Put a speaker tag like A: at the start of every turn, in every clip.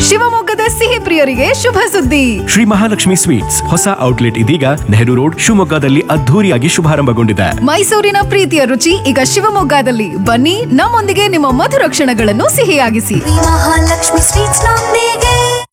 A: ಶಿವಮೊಗ್ಗದ ಸಿಹಿ ಪ್ರಿಯರಿಗೆ ಶುಭ ಸುದ್ದಿ
B: ಶ್ರೀ ಮಹಾಲಕ್ಷ್ಮಿ ಸ್ವೀಟ್ಸ್ ಹೊಸ ಔಟ್ಲೆಟ್ ಇದೀಗ ನೆಹರು ರೋಡ್ ಶಿವಮೊಗ್ಗದಲ್ಲಿ ಅದ್ಧೂರಿಯಾಗಿ ಶುಭಾರಂಭಗೊಂಡಿದೆ
A: ಮೈಸೂರಿನ ಪ್ರೀತಿಯ ರುಚಿ ಈಗ ಶಿವಮೊಗ್ಗದಲ್ಲಿ ಬನ್ನಿ ನಮ್ಮೊಂದಿಗೆ ನಿಮ್ಮ ಮಧುರ ಕ್ಷಣಗಳನ್ನು ಸಿಹಿಯಾಗಿಸಿ
C: ಮಹಾಲಕ್ಷ್ಮಿ ಸ್ವೀಟ್ಸ್ ನೊಂದಿಗೆ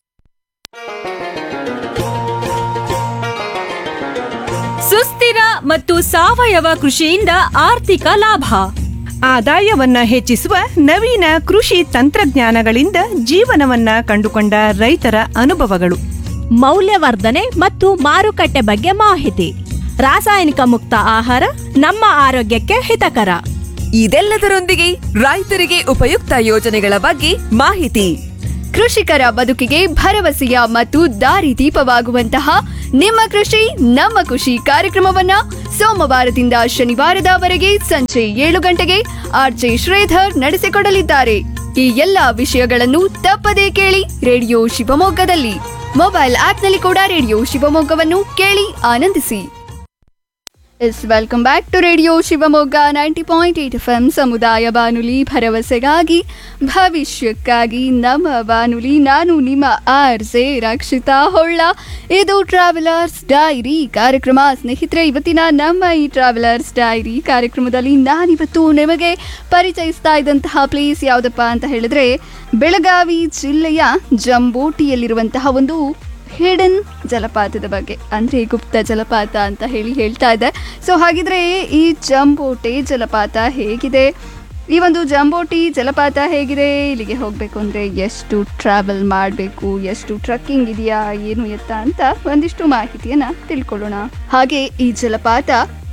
D: ಸುಸ್ಥಿರ ಮತ್ತು ಸಾವಯವ ಕೃಷಿಯಿಂದ ಆರ್ಥಿಕ ಲಾಭ
E: ಆದಾಯವನ್ನ ಹೆಚ್ಚಿಸುವ ನವೀನ ಕೃಷಿ ತಂತ್ರಜ್ಞಾನಗಳಿಂದ ಜೀವನವನ್ನ ಕಂಡುಕೊಂಡ ರೈತರ ಅನುಭವಗಳು
D: ಮೌಲ್ಯವರ್ಧನೆ ಮತ್ತು ಮಾರುಕಟ್ಟೆ ಬಗ್ಗೆ ಮಾಹಿತಿ ರಾಸಾಯನಿಕ ಮುಕ್ತ ಆಹಾರ ನಮ್ಮ ಆರೋಗ್ಯಕ್ಕೆ ಹಿತಕರ
F: ಇದೆಲ್ಲದರೊಂದಿಗೆ ರೈತರಿಗೆ ಉಪಯುಕ್ತ ಯೋಜನೆಗಳ ಬಗ್ಗೆ ಮಾಹಿತಿ
G: ಕೃಷಿಕರ ಬದುಕಿಗೆ ಭರವಸೆಯ ಮತ್ತು ದಾರಿದೀಪವಾಗುವಂತಹ ನಿಮ್ಮ ಕೃಷಿ ನಮ್ಮ ಖುಷಿ ಕಾರ್ಯಕ್ರಮವನ್ನ ಸೋಮವಾರದಿಂದ ಶನಿವಾರದವರೆಗೆ ಸಂಜೆ ಏಳು ಗಂಟೆಗೆ ಆರ್ಜೆ ಶ್ರೀಧರ್ ನಡೆಸಿಕೊಡಲಿದ್ದಾರೆ ಈ ಎಲ್ಲಾ ವಿಷಯಗಳನ್ನು ತಪ್ಪದೇ ಕೇಳಿ ರೇಡಿಯೋ ಶಿವಮೊಗ್ಗದಲ್ಲಿ ಮೊಬೈಲ್ ಆಪ್ನಲ್ಲಿ ಕೂಡ ರೇಡಿಯೋ ಶಿವಮೊಗ್ಗವನ್ನು ಕೇಳಿ ಆನಂದಿಸಿ yes welcome back to radio Shivamogga ninety point eight F M ಸಮುದಾಯ ಬಾನುಲಿ ಭರವಸೆಗಾಗಿ ಭವಿಷ್ಯಕ್ಕಾಗಿ ನಮ್ಮ ಬಾನುಲಿ ನಾನು ನಿಮ್ಮ ಆರ್ ಜೆ ರಕ್ಷಿತಾ ಹೊಳ್ಳ ಇದು ಟ್ರಾವೆಲರ್ಸ್ ಡೈರಿ ಕಾರ್ಯಕ್ರಮ ಸ್ನೇಹಿತರೆ ಇವತ್ತಿನ ನಮ್ಮ ಈ ಟ್ರಾವೆಲರ್ಸ್ ಡೈರಿ ಕಾರ್ಯಕ್ರಮದಲ್ಲಿ ನಾನಿವತ್ತು ನಿಮಗೆ ಪರಿಚಯಿಸ್ತಾ ಇದ್ದಂತಹ ಪ್ಲೇಸ್ ಯಾವುದಪ್ಪ ಅಂತ ಹೇಳಿದ್ರೆ ಬೆಳಗಾವಿ ಜಿಲ್ಲೆಯ ಜಂಬೋಟಿಯಲ್ಲಿರುವಂತಹ ಒಂದು ಹಿಡನ್ ಜಲಪಾತದ ಬಗ್ಗೆ ಅಂದರೆ ಗುಪ್ತ ಜಲಪಾತ ಅಂತ ಹೇಳಿ ಹೇಳ್ತಾ ಇದೆ ಸೊ ಹಾಗಿದ್ರೆ ಈ ಜಂಬೋಟೆ ಜಲಪಾತ ಹೇಗಿದೆ ಈ ಒಂದು ಜಂಬೋಟಿ ಜಲಪಾತ ಹೇಗಿದೆ ಇಲ್ಲಿಗೆ ಹೋಗಬೇಕು ಅಂದರೆ ಎಷ್ಟು ಟ್ರಾವೆಲ್ ಮಾಡಬೇಕು ಎಷ್ಟು ಟ್ರಕ್ಕಿಂಗ್ ಇದೆಯಾ ಏನು ಎತ್ತ ಅಂತ ಒಂದಿಷ್ಟು ಮಾಹಿತಿಯನ್ನು ತಿಳ್ಕೊಳ್ಳೋಣ ಹಾಗೆ ಈ ಜಲಪಾತ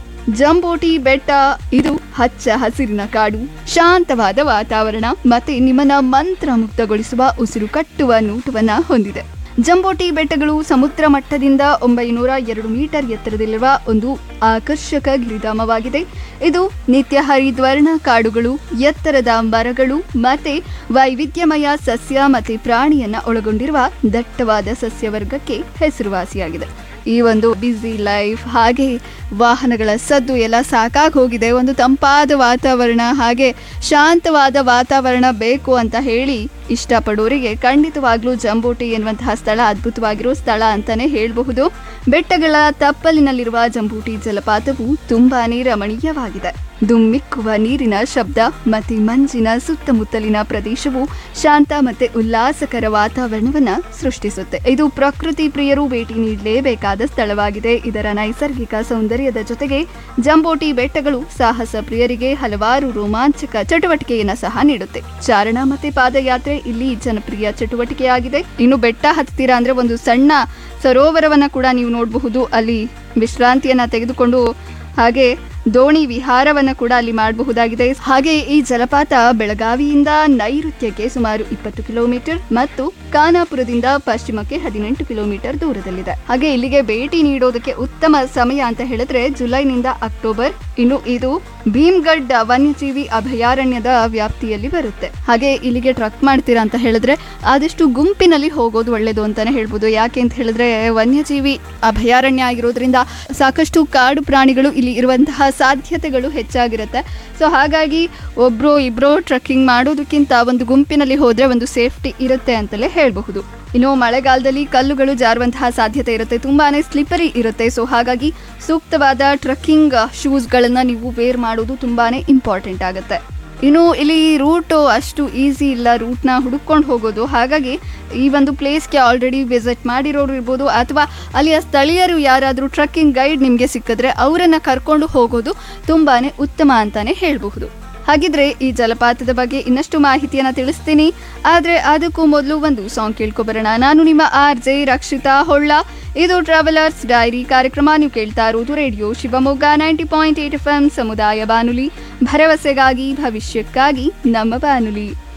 G: ಜಂಬೋಟಿ ಬೆಟ್ಟ ಇದು ಹಚ್ಚ ಹಸಿರಿನ ಕಾಡು ಶಾಂತವಾದ ವಾತಾವರಣ ಮತ್ತೆ ನಿಮ್ಮನ್ನ ಮಂತ್ರ ಮುಕ್ತಗೊಳಿಸುವ ಉಸಿರು ಕಟ್ಟುವ ನೋಟವನ್ನ ಹೊಂದಿದೆ ಜಂಬೋಟಿ ಬೆಟ್ಟಗಳು ಸಮುದ್ರ ಮಟ್ಟದಿಂದ ಒಂಬೈನೂರ ಎರಡು ಮೀಟರ್ ಎತ್ತರದಲ್ಲಿರುವ ಒಂದು ಆಕರ್ಷಕ ಗಿರಿಧಾಮವಾಗಿದೆ ಇದು ನಿತ್ಯ ಹರಿದ್ವರ್ಣ ಕಾಡುಗಳು ಎತ್ತರದ ಮರಗಳು ಮತ್ತೆ ವೈವಿಧ್ಯಮಯ ಸಸ್ಯ ಮತ್ತೆ ಪ್ರಾಣಿಯನ್ನ ಒಳಗೊಂಡಿರುವ ದಟ್ಟವಾದ ಸಸ್ಯವರ್ಗಕ್ಕೆ ಹೆಸರುವಾಸಿಯಾಗಿದೆ ಈ ಒಂದು ಬ್ಯುಸಿ ಲೈಫ್ ಹಾಗೆ ವಾಹನಗಳ ಸದ್ದು ಎಲ್ಲ ಸಾಕಾಗಿ ಹೋಗಿದೆ ಒಂದು ತಂಪಾದ ವಾತಾವರಣ ಹಾಗೆ ಶಾಂತವಾದ ವಾತಾವರಣ ಬೇಕು ಅಂತ ಹೇಳಿ ಇಷ್ಟಪಡೋರಿಗೆ ಖಂಡಿತವಾಗ್ಲೂ ಜಂಬೋಟಿ ಎನ್ನುವಂತಹ ಸ್ಥಳ ಅದ್ಭುತವಾಗಿರೋ ಸ್ಥಳ ಅಂತಾನೆ ಹೇಳಬಹುದು ಬೆಟ್ಟಗಳ ತಪ್ಪಲಿನಲ್ಲಿರುವ ಜಂಬೂಟಿ ಜಲಪಾತವು ತುಂಬಾನೇ ರಮಣೀಯವಾಗಿದೆ ದುಮ್ಮಿಕ್ಕುವ ನೀರಿನ ಶಬ್ದ ಮತ್ತೆ ಮಂಜಿನ ಸುತ್ತಮುತ್ತಲಿನ ಪ್ರದೇಶವು ಶಾಂತ ಮತ್ತೆ ಉಲ್ಲಾಸಕರ ವಾತಾವರಣವನ್ನ ಸೃಷ್ಟಿಸುತ್ತೆ ಇದು ಪ್ರಕೃತಿ ಪ್ರಿಯರು ಭೇಟಿ ನೀಡಲೇಬೇಕಾದ ಸ್ಥಳವಾಗಿದೆ ಇದರ ನೈಸರ್ಗಿಕ ಸೌಂದರ್ಯದ ಜೊತೆಗೆ ಜಂಬೋಟಿ ಬೆಟ್ಟಗಳು ಸಾಹಸ ಪ್ರಿಯರಿಗೆ ಹಲವಾರು ರೋಮಾಂಚಕ ಚಟುವಟಿಕೆಯನ್ನ ಸಹ ನೀಡುತ್ತೆ ಚಾರಣ ಮತ್ತೆ ಪಾದಯಾತ್ರೆ ಇಲ್ಲಿ ಜನಪ್ರಿಯ ಚಟುವಟಿಕೆಯಾಗಿದೆ ಇನ್ನು ಬೆಟ್ಟ ಹತ್ತೀರಾ ಅಂದ್ರೆ ಒಂದು ಸಣ್ಣ ಸರೋವರವನ್ನ ಕೂಡ ನೀವು ನೋಡಬಹುದು ಅಲ್ಲಿ ವಿಶ್ರಾಂತಿಯನ್ನ ತೆಗೆದುಕೊಂಡು ಹಾಗೆ ದೋಣಿ ವಿಹಾರವನ್ನ ಕೂಡ ಅಲ್ಲಿ ಮಾಡಬಹುದಾಗಿದೆ ಹಾಗೆ ಈ ಜಲಪಾತ ಬೆಳಗಾವಿಯಿಂದ ನೈಋತ್ಯಕ್ಕೆ ಸುಮಾರು ಇಪ್ಪತ್ತು ಕಿಲೋಮೀಟರ್ ಮತ್ತು ಖಾನಾಪುರದಿಂದ ಪಶ್ಚಿಮಕ್ಕೆ ಹದಿನೆಂಟು ಕಿಲೋಮೀಟರ್ ದೂರದಲ್ಲಿದೆ ಹಾಗೆ ಇಲ್ಲಿಗೆ ಭೇಟಿ ನೀಡೋದಕ್ಕೆ ಉತ್ತಮ ಸಮಯ ಅಂತ ಹೇಳಿದ್ರೆ ಜುಲೈನಿಂದ ಅಕ್ಟೋಬರ್ ಇನ್ನು ಇದು ಭೀಮ್ಗಢ್ ವನ್ಯಜೀವಿ ಅಭಯಾರಣ್ಯದ ವ್ಯಾಪ್ತಿಯಲ್ಲಿ ಬರುತ್ತೆ ಹಾಗೆ ಇಲ್ಲಿಗೆ ಟ್ರಕ್ ಮಾಡ್ತೀರಾ ಅಂತ ಹೇಳಿದ್ರೆ ಆದಷ್ಟು ಗುಂಪಿನಲ್ಲಿ ಹೋಗೋದು ಒಳ್ಳೇದು ಅಂತಾನೆ ಹೇಳ್ಬೋದು ಯಾಕೆ ಅಂತ ಹೇಳಿದ್ರೆ ವನ್ಯಜೀವಿ ಅಭಯಾರಣ್ಯ ಆಗಿರೋದ್ರಿಂದ ಸಾಕಷ್ಟು ಕಾಡು ಪ್ರಾಣಿಗಳು ಇಲ್ಲಿ ಇರುವಂತಹ ಸಾಧ್ಯತೆಗಳು ಹೆಚ್ಚಾಗಿರುತ್ತೆ ಸೊ ಹಾಗಾಗಿ ಒಬ್ರು ಇಬ್ರು ಟ್ರಕ್ಕಿಂಗ್ ಮಾಡೋದಕ್ಕಿಂತ ಒಂದು ಗುಂಪಿನಲ್ಲಿ ಹೋದ್ರೆ ಒಂದು ಸೇಫ್ಟಿ ಇರುತ್ತೆ ಅಂತಲೇ ಹೇಳಬಹುದು ಇನ್ನು ಮಳೆಗಾಲದಲ್ಲಿ ಕಲ್ಲುಗಳು ಜಾರುವಂತಹ ಸಾಧ್ಯತೆ ಇರುತ್ತೆ ತುಂಬಾನೇ ಸ್ಲಿಪರಿ ಇರುತ್ತೆ ಸೊ ಹಾಗಾಗಿ ಸೂಕ್ತವಾದ ಟ್ರಕ್ಕಿಂಗ್ ಶೂಸ್ಗಳನ್ನು ನೀವು ವೇರ್ ಮಾಡೋದು ತುಂಬಾನೇ ಇಂಪಾರ್ಟೆಂಟ್ ಆಗುತ್ತೆ ಇನ್ನು ಇಲ್ಲಿ ರೂಟು ಅಷ್ಟು ಈಸಿ ಇಲ್ಲ ರೂಟ್ನ ಹುಡುಕೊಂಡು ಹೋಗೋದು ಹಾಗಾಗಿ ಈ ಒಂದು ಪ್ಲೇಸ್ಗೆ ಆಲ್ರೆಡಿ ವಿಸಿಟ್ ಮಾಡಿರೋರು ಇರ್ಬೋದು ಅಥವಾ ಅಲ್ಲಿಯ ಸ್ಥಳೀಯರು ಯಾರಾದರೂ ಟ್ರಕ್ಕಿಂಗ್ ಗೈಡ್ ನಿಮಗೆ ಸಿಕ್ಕಿದ್ರೆ ಅವರನ್ನು ಕರ್ಕೊಂಡು ಹೋಗೋದು ತುಂಬಾ ಉತ್ತಮ ಅಂತಾನೆ ಹೇಳಬಹುದು ಹಾಗಿದ್ರೆ ಈ ಜಲಪಾತದ ಬಗ್ಗೆ ಇನ್ನಷ್ಟು ಮಾಹಿತಿಯನ್ನ ತಿಳಿಸ್ತೀನಿ ಆದ್ರೆ ಅದಕ್ಕೂ ಮೊದಲು ಒಂದು ಸಾಂಗ್ ಕೇಳ್ಕೊಬರೋಣ ನಾನು ನಿಮ್ಮ ಆರ್ ಜೆ ರಕ್ಷಿತಾ ಹೊಳ್ಳ ಇದು ಟ್ರಾವೆಲರ್ಸ್ ಡೈರಿ ಕಾರ್ಯಕ್ರಮ ನೀವು ಕೇಳ್ತಾ ಇರೋದು radio Shivamogga ninety point eight F M ಸಮುದಾಯ ಬಾನುಲಿ ಭರವಸೆಗಾಗಿ ಭವಿಷ್ಯಕ್ಕಾಗಿ ನಮ್ಮ ಬಾನುಲಿ